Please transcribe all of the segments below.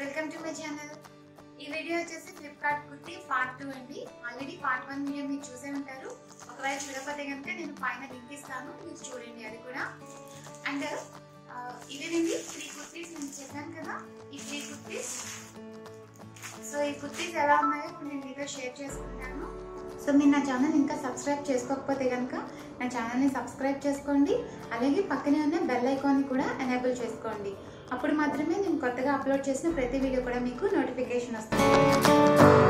welcome to my channel ఈ video వచ్చేసి Flipkart kurti part two అండి ఆల్రెడీ పార్ట్ వన్ వీడియో మీరు చూసే ఉంటారు ఒకవేళ చూడకపోతే కనుక నేను పైన లింక్ ఇస్తాను మీరు చూడండి అది కూడా అండ్ ఇవేనండి త్రీ కుర్తీస్ నేను చెప్పాను కదా ఈ త్రీ కుర్తీస్ సో ఈ కుర్తీస్ ఎలా ఉన్నాయో ఇప్పుడు నేను మీతో షేర్ చేసుకుంటాను సో మీరు నా ఛానల్ ఇంకా సబ్స్క్రైబ్ చేసుకోకపోతే కనుక నా ఛానల్ని సబ్స్క్రైబ్ చేసుకోండి అలాగే పక్కనే ఉన్న బెల్ ఐకాన్ని కూడా ఎనేబుల్ చేసుకోండి అప్పుడు మాత్రమే నేను కొత్తగా అప్లోడ్ చేసిన ప్రతి వీడియో కూడా మీకు నోటిఫికేషన్ వస్తుంది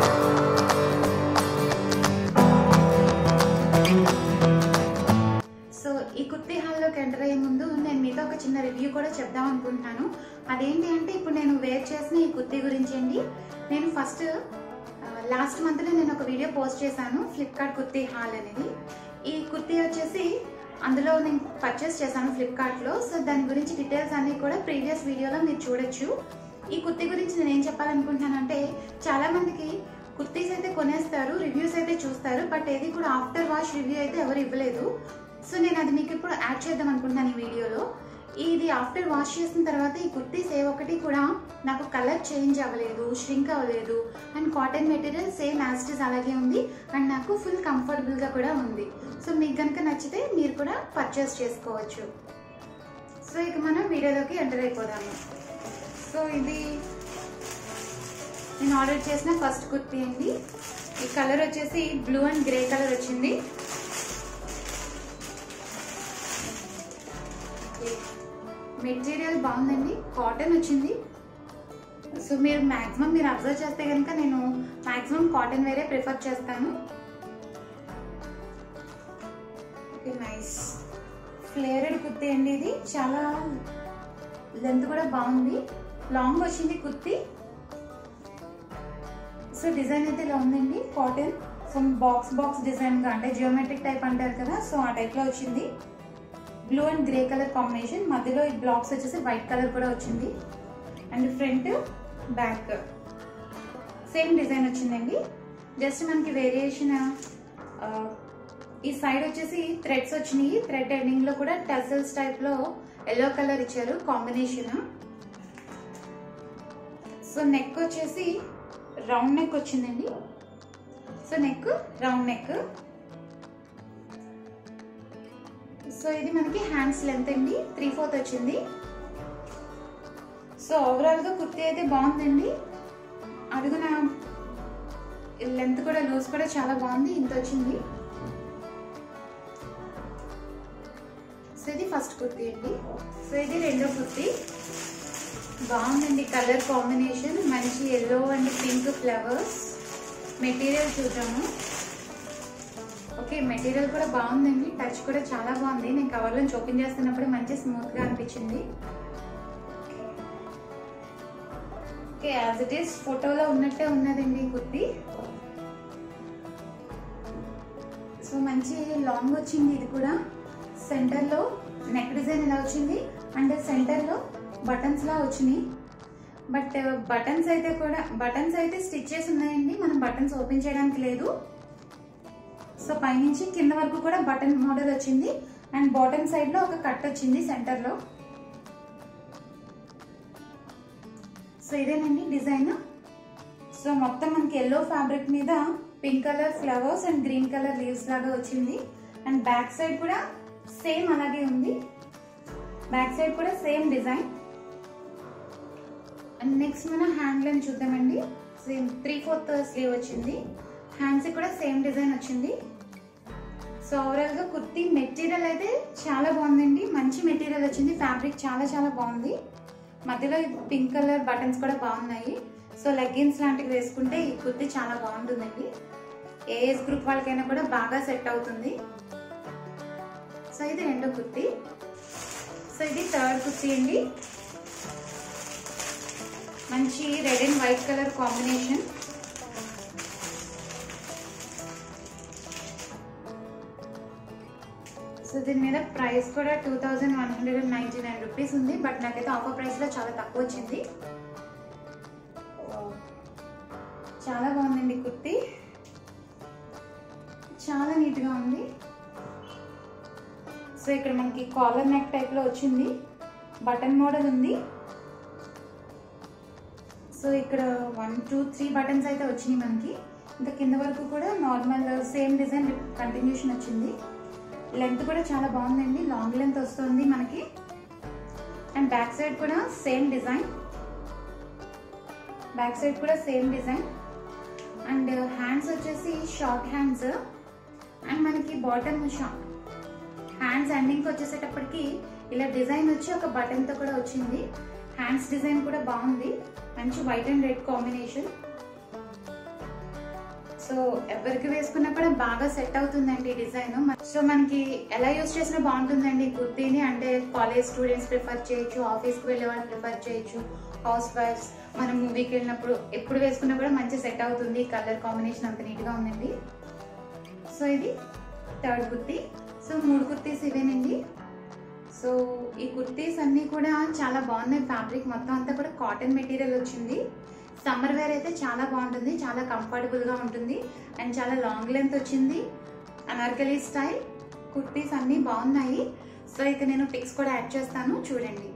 సో ఈ కుర్తీ హాల్లోకి ఎంటర్ అయ్యే ముందు నేను మీతో ఒక చిన్న రివ్యూ కూడా చెప్దాం అనుకుంటున్నాను అదేంటి అంటే ఇప్పుడు నేను వేర్ చేసిన ఈ కుర్తీ గురించి అండి నేను ఫస్ట్ లాస్ట్ మంత్లో నేను ఒక వీడియో పోస్ట్ చేశాను ఫ్లిప్కార్ట్ కుర్తీ హాల్ అనేది ఈ కుర్తీ వచ్చేసి అందులో నేను పర్చేస్ చేశాను ఫ్లిప్కార్ట్లో సో దాని గురించి డీటెయిల్స్ అన్నీ కూడా ప్రీవియస్ వీడియోలో మీరు చూడొచ్చు ఈ కుర్తీ గురించి నేను ఏం చెప్పాలనుకుంటున్నానంటే చాలా మందికి కుర్తీస్ అయితే కొనేస్తారు రివ్యూస్ అయితే చూస్తారు బట్ ఏది కూడా ఆఫ్టర్ వాష్ రివ్యూ అయితే ఎవరు ఇవ్వలేదు సో నేను అది మీకు ఇప్పుడు యాడ్ చేద్దాం అనుకుంటున్నాను ఈ వీడియోలో ఇది ఆఫ్టర్ వాష్ చేసిన తర్వాత ఈ కుర్తీస్ ఏ ఒక్కటి కూడా నాకు కలర్ చేంజ్ అవ్వలేదు ష్రింక్ అవ్వలేదు and cotton material same as it is అలాగే ఉంది అండ్ నాకు ఫుల్ కంఫర్టబుల్గా కూడా ఉంది సో మీకు కనుక నచ్చితే మీరు కూడా పర్చేస్ చేసుకోవచ్చు సో ఇక మనం వీడియోలోకి ఎంటర్ అయిపోదాము సో ఇది నేను ఆర్డర్ చేసిన ఫస్ట్ కుర్తీ అండి ఈ కలర్ వచ్చేసి బ్లూ అండ్ గ్రే కలర్ వచ్చింది మెటీరియల్ బాగుందండి కాటన్ వచ్చింది సో మీరు మ్యాక్సిమం మీరు అబ్జర్వ్ చేస్తే కనుక నేను మ్యాక్సిమం కాటన్ వేరే ప్రిఫర్ చేస్తాను ఓకే నైస్ ఫ్లేరెడ్ కుర్తీ అండి ఇది చాలా లెంత్ కూడా బాగుంది లాంగ్ వచ్చింది కుర్తీ సో డిజైన్ అయితే ఇలా ఉందండి cotton so box box design గా అంటే జియోమెట్రిక్ టైప్ అంటారు కదా సో ఆ టైప్ లో వచ్చింది blue and grey colour combination మధ్యలో ఈ బ్లాక్స్ వచ్చేసి వైట్ కలర్ కూడా వచ్చింది and front back same design వచ్చిందండి జస్ట్ మనకి వేరియేషన్ ఈ సైడ్ వచ్చేసి థ్రెడ్స్ వచ్చినాయి థ్రెడ్ ఎండింగ్ లో కూడా టసల్స్ టైప్ లో ఎల్లో కలర్ ఇచ్చారు కాంబినేషన్ సో నెక్ వచ్చేసి రౌండ్ నెక్ వచ్చిందండి so neck round neck so ఇది మనకి హ్యాండ్స్ లెంత్ అండి త్రీ ఫోర్త్ వచ్చింది సో ఓవరాల్ గా కుర్తీ అయితే బాగుందండి అడుగున లెంత్ కూడా లూజ్ కూడా చాలా బాగుంది ఇంత వచ్చింది సో ఇది ఫస్ట్ కుర్తీ అండి సో ఇది రెండో కుర్తీ బాగుందండి కలర్ కాంబినేషన్ మంచి yellow and pink flowers material చూద్దాము ఓకే మెటీరియల్ కూడా బాగుందండి టచ్ కూడా చాలా బాగుంది నేను కవర్లో ఓపెన్ చేస్తున్నప్పుడు మంచి స్మూత్గా అనిపించింది ఓకే యాజ్ ఇట్ ఈస్ ఫోటోలో ఉన్నట్టే ఉన్నదండి కుర్తి సో మంచి లాంగ్ వచ్చింది ఇది కూడా సెంటర్లో నెక్ డిజైన్ ఇలా వచ్చింది అండ్ సెంటర్లో బటన్స్ లా వచ్చినాయి బట్ బటన్స్ అయితే కూడా బటన్స్ అయితే స్టిచ్ చేసి ఉన్నాయండి మనం బటన్స్ ఓపెన్ చేయడానికి లేదు సో పైనుంచి కింద వరకు కూడా బటన్ మోడల్ వచ్చింది అండ్ బాటమ్ సైడ్ లో ఒక కట్ వచ్చింది సెంటర్ లో సో ఇదేనండి డిజైన్ సో మొత్తం మనకి ఎల్లో ఫ్యాబ్రిక్ మీద pink colour flowers and green colour leaves లాగా వచ్చింది అండ్ బ్యాక్ సైడ్ కూడా సేమ్ అలాగే ఉంది బ్యాక్ సైడ్ కూడా సేమ్ డిజైన్ అండ్ నెక్స్ట్ మనం హ్యాండ్ లైన్ చూద్దామండి సేమ్ త్రీ ఫోర్త్ స్లీవ్ వచ్చింది హ్యాండ్స్ కూడా సేమ్ డిజైన్ వచ్చింది సో ఓవరాల్ గా కుర్తీ మెటీరియల్ అయితే చాలా బాగుందండి మంచి మెటీరియల్ వచ్చింది ఫ్యాబ్రిక్ చాలా చాలా బాగుంది మధ్యలో పింక్ కలర్ బటన్స్ కూడా బాగున్నాయి సో లెగ్గిన్స్ లాంటివి వేసుకుంటే ఈ కుర్తీ చాలా బాగుంటుందండి ఏ ఏజ్ గ్రూప్ వాళ్ళకైనా కూడా బాగా సెట్ అవుతుంది సో ఇది రెండో కుర్తీ సో ఇది థర్డ్ కుర్తీ అండి మంచి red and white colour combination so దీని మీద ప్రైస్ కూడా two thousand one hundred and ninety nine rupees ఉంది బట్ నాకైతే ఆఫర్ ప్రైస్లో చాలా తక్కువ వచ్చింది చాలా బాగుందండి కుర్తి చాలా నీట్గా ఉంది సో ఇక్కడ మనకి కాలర్ నెక్ టైప్లో వచ్చింది బటన్ మోడల్ ఉంది సో సో ఇక్కడ వన్ టూ త్రీ బటన్స్ అయితే వచ్చినాయి మనకి ఇంకా కింద వరకు కూడా నార్మల్ సేమ్ డిజైన్ కంటిన్యూషన్ వచ్చింది లెంత్ కూడా చాలా బాగుందండి లాంగ్ లెంత్ వస్తుంది మనకి అండ్ బ్యాక్ సైడ్ కూడా సేమ్ డిజైన్ బ్యాక్ సైడ్ కూడా సేమ్ డిజైన్ అండ్ హ్యాండ్స్ వచ్చేసి షార్ట్ హ్యాండ్స్ అండ్ మనకి బాటమ్ హ్యాండ్స్ ఎండింగ్ వచ్చేసేటప్పటికి ఇలా డిజైన్ వచ్చి ఒక బటన్ తో కూడా వచ్చింది హ్యాండ్స్ డిజైన్ కూడా బాగుంది మంచి white and red combination so ఎవరికి వేసుకున్నా కూడా బాగా సెట్ అవుతుందండి ఈ డిజైన్ సో మనకి ఎలా యూస్ చేసినా బాగుంటుందండి ఈ కుర్తీని అంటే కాలేజ్ స్టూడెంట్స్ ప్రిఫర్ చేయొచ్చు ఆఫీస్కి వెళ్ళే వాళ్ళు ప్రిఫర్ చేయొచ్చు హౌస్ వైఫ్స్ మనం మూవీకి వెళ్ళినప్పుడు ఎప్పుడు వేసుకున్నా కూడా మంచి సెట్ అవుతుంది కలర్ కాంబినేషన్ అంత నీట్గా ఉందండి సో ఇది థర్డ్ కుర్తీ సో మూడు కుర్తీస్ ఇవేనండి సో ఈ కుర్తీస్ అన్నీ కూడా చాలా బాగున్నాయి ఫ్యాబ్రిక్ మొత్తం అంతా కూడా కాటన్ మెటీరియల్ వచ్చింది సమ్మర్ వేర్ అయితే చాలా బాగుంటుంది చాలా కంఫర్టబుల్గా ఉంటుంది అండ్ చాలా లాంగ్ లెంత్ వచ్చింది అనార్కలి స్టైల్ కుర్తీస్ అన్నీ బాగున్నాయి సో ఇక నేను పిక్స్ కూడా యాడ్ చేస్తాను చూడండి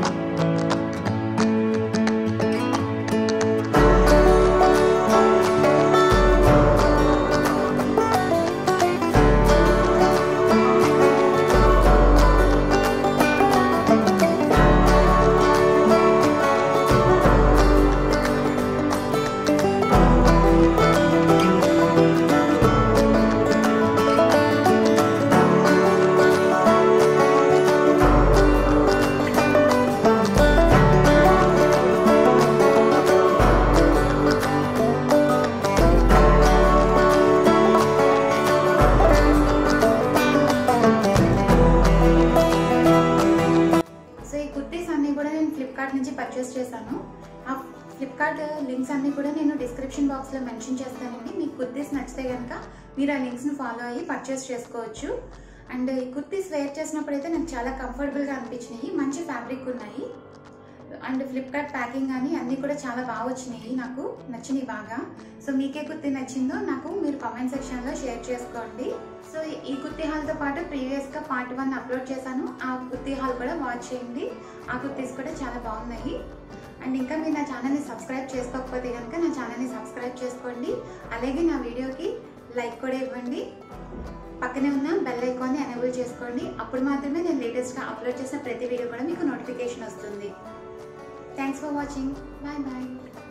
సో ఈ కుర్తీస్ అన్ని కూడా నేను ఫ్లిప్కార్ట్ నుంచి పర్చేస్ చేశాను ఆ ఫ్లిప్కార్ట్ లింక్స్ అన్ని కూడా నేను డిస్క్రిప్షన్ బాక్స్లో మెన్షన్ చేస్తానండి మీకు కుర్తీస్ నచ్చితే కనుక మీరు ఆ లింక్స్ని ఫాలో అయ్యి పర్చేస్ చేసుకోవచ్చు అండ్ ఈ కుర్తీస్ వేర్ చేసినప్పుడు అయితే నాకు చాలా కంఫర్టబుల్గా అనిపించినాయి మంచి ఫ్యాబ్రిక్ ఉన్నాయి అండ్ ఫ్లిప్కార్ట్ ప్యాకింగ్ కానీ అన్నీ కూడా చాలా బాగా వచ్చినాయి నాకు నచ్చినాయి బాగా సో మీకే కుర్తీ నచ్చిందో నాకు మీరు కామెంట్ సెక్షన్లో షేర్ చేసుకోండి సో ఈ కుర్తీ హాల్తో పాటు ప్రీవియస్గా పార్ట్ వన్ అప్లోడ్ చేశాను ఆ కుర్తీ హాల్ కూడా వాచ్ చేయండి ఆ కుర్తీస్ కూడా చాలా బాగున్నాయి అండ్ ఇంకా మీరు నా ఛానల్ని సబ్స్క్రైబ్ చేసుకోకపోతే కనుక నా ఛానల్ని సబ్స్క్రైబ్ చేసుకోండి అలాగే నా వీడియోకి లైక్ కూడా ఇవ్వండి పక్కనే ఉన్న బెల్ ఐకాన్ని ఎనేబుల్ చేసుకోండి అప్పుడు మాత్రమే నేను లేటెస్ట్గా అప్లోడ్ చేసిన ప్రతి వీడియో కూడా మీకు నోటిఫికేషన్ వస్తుంది thanks for watching bye bye